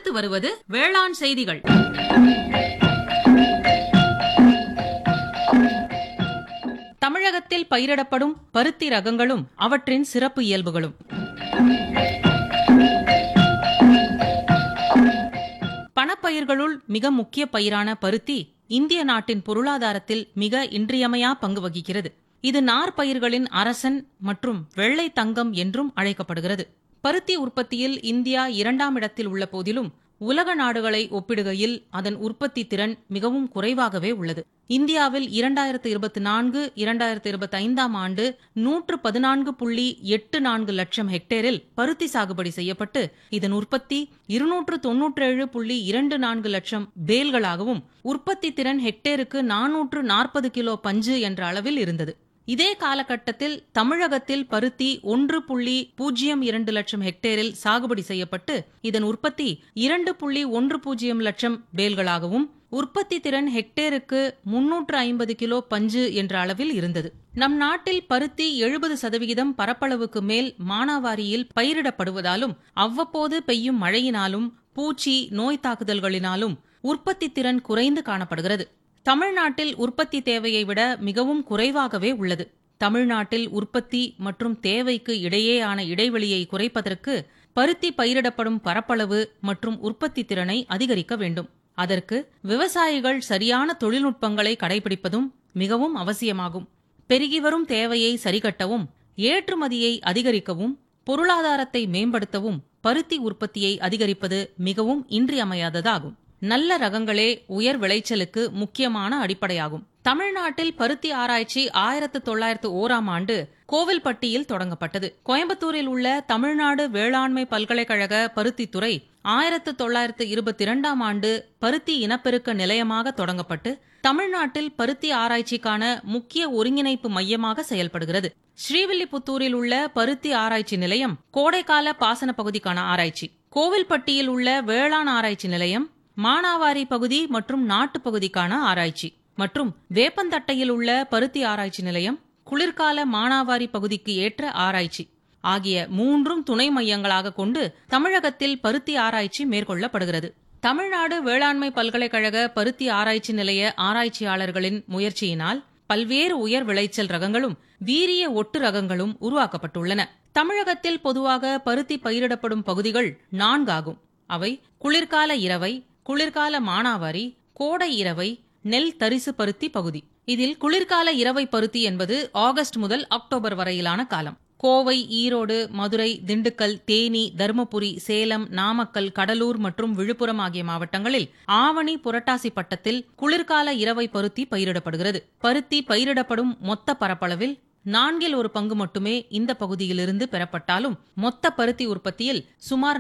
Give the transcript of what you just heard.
அடுத்து வருவது வேளாண் செய்திகள் தமிழகத்தில் பயிரிடப்படும் பருத்தி ரகங்களும் அவற்றின் சிறப்பு இயல்புகளும் பணப்பயிர்களுள் மிக முக்கிய பயிரான பருத்தி இந்திய நாட்டின் பொருளாதாரத்தில் மிக இன்றியமையா பங்கு வகிக்கிறது இது நார்பயிர்களின் அரசன் மற்றும் வெள்ளை தங்கம் என்றும் அழைக்கப்படுகிறது பருத்தி உற்பத்தியில் இந்தியா இரண்டாம் இடத்தில் உள்ள போதிலும் உலக நாடுகளை ஒப்பிடுகையில் அதன் உற்பத்தி திறன் மிகவும் குறைவாகவே உள்ளது இந்தியாவில் இரண்டாயிரத்து இருபத்தி நான்கு இரண்டாயிரத்து இருபத்தி ஐந்தாம் ஆண்டு நூற்று பதினான்கு புள்ளி எட்டு நான்கு லட்சம் ஹெக்டேரில் பருத்தி சாகுபடி செய்யப்பட்டு இதன் உற்பத்தி இருநூற்று தொன்னூற்றேழு புள்ளி இரண்டு நான்கு லட்சம் பேல்களாகவும் உற்பத்தி திறன் ஹெக்டேருக்கு நானூற்று நாற்பது கிலோ பஞ்சு என்ற அளவில் இருந்தது இதே காலகட்டத்தில் தமிழகத்தில் பருத்தி ஒன்று புள்ளி பூஜ்ஜியம் இரண்டு லட்சம் ஹெக்டேரில் சாகுபடி செய்யப்பட்டு இதன் உற்பத்தி இரண்டு புள்ளி ஒன்று பூஜ்ஜியம் லட்சம் பேல்களாகவும் உற்பத்தி திறன் ஹெக்டேருக்கு முன்னூற்று ஐம்பது கிலோ பஞ்சு என்ற அளவில் இருந்தது நம் நாட்டில் பருத்தி எழுபது சதவிகிதம் பரப்பளவுக்கு மேல் மானாவாரியில் பயிரிடப்படுவதாலும் அவ்வப்போது பெய்யும் மழையினாலும் பூச்சி நோய் தாக்குதல்களினாலும் உற்பத்தி திறன் குறைந்து காணப்படுகிறது தமிழ்நாட்டில் உற்பத்தி தேவையை விட மிகவும் குறைவாகவே உள்ளது தமிழ்நாட்டில் உற்பத்தி மற்றும் தேவைக்கு இடையேயான இடைவெளியை குறைப்பதற்கு பருத்தி பயிரிடப்படும் பரப்பளவு மற்றும் உற்பத்தி திறனை அதிகரிக்க வேண்டும் அதற்கு விவசாயிகள் சரியான தொழில்நுட்பங்களை கடைபிடிப்பதும் மிகவும் அவசியமாகும் பெருகிவரும் தேவையை சரிகட்டவும் ஏற்றுமதியை அதிகரிக்கவும் பொருளாதாரத்தை மேம்படுத்தவும் பருத்தி உற்பத்தியை அதிகரிப்பது மிகவும் இன்றியமையாததாகும் நல்ல ரகங்களே உயர் விளைச்சலுக்கு முக்கியமான அடிப்படையாகும் தமிழ்நாட்டில் பருத்தி ஆராய்ச்சி ஆயிரத்து தொள்ளாயிரத்து ஓராம் ஆண்டு கோவில்பட்டியில் தொடங்கப்பட்டது கோயம்புத்தூரில் உள்ள தமிழ்நாடு வேளாண்மை பல்கலைக்கழக பருத்தித்துறை ஆயிரத்து தொள்ளாயிரத்து இருபத்தி இரண்டாம் ஆண்டு பருத்தி இனப்பெருக்க நிலையமாக தொடங்கப்பட்டு தமிழ்நாட்டில் பருத்தி ஆராய்ச்சிக்கான முக்கிய ஒருங்கிணைப்பு மையமாக செயல்படுகிறது ஸ்ரீவில்லிபுத்தூரில் உள்ள பருத்தி ஆராய்ச்சி நிலையம் கோடைக்கால பாசன பகுதிக்கான ஆராய்ச்சி கோவில்பட்டியில் உள்ள வேளாண் ஆராய்ச்சி நிலையம் மானாவாரி பகுதி மற்றும் நாட்டுப் பகுதிக்கான ஆராய்ச்சி மற்றும் வேப்பந்தட்டையில் உள்ள பருத்தி ஆராய்ச்சி நிலையம் குளிர்கால மானாவாரி பகுதிக்கு ஏற்ற ஆராய்ச்சி ஆகிய மூன்றும் துணை மையங்களாக கொண்டு தமிழகத்தில் பருத்தி ஆராய்ச்சி மேற்கொள்ளப்படுகிறது தமிழ்நாடு வேளாண்மை பல்கலைக்கழக பருத்தி ஆராய்ச்சி நிலைய ஆராய்ச்சியாளர்களின் முயற்சியினால் பல்வேறு உயர் விளைச்சல் ரகங்களும் வீரிய ஒட்டு ரகங்களும் உருவாக்கப்பட்டுள்ளன தமிழகத்தில் பொதுவாக பருத்தி பயிரிடப்படும் பகுதிகள் நான்காகும் அவை குளிர்கால இரவை குளிர்கால மானாவாரி கோடை இரவை நெல் தரிசு பருத்தி பகுதி இதில் குளிர்கால இரவை பருத்தி என்பது ஆகஸ்ட் முதல் அக்டோபர் வரையிலான காலம் கோவை ஈரோடு மதுரை திண்டுக்கல் தேனி தருமபுரி சேலம் நாமக்கல் கடலூர் மற்றும் விழுப்புரம் ஆகிய மாவட்டங்களில் ஆவணி புரட்டாசி பட்டத்தில் குளிர்கால இரவை பருத்தி பயிரிடப்படுகிறது பருத்தி பயிரிடப்படும் மொத்த பரப்பளவில் நான்கில் ஒரு பங்கு மட்டுமே இந்த பகுதியிலிருந்து பெறப்பட்டாலும் மொத்த பருத்தி உற்பத்தியில் சுமார்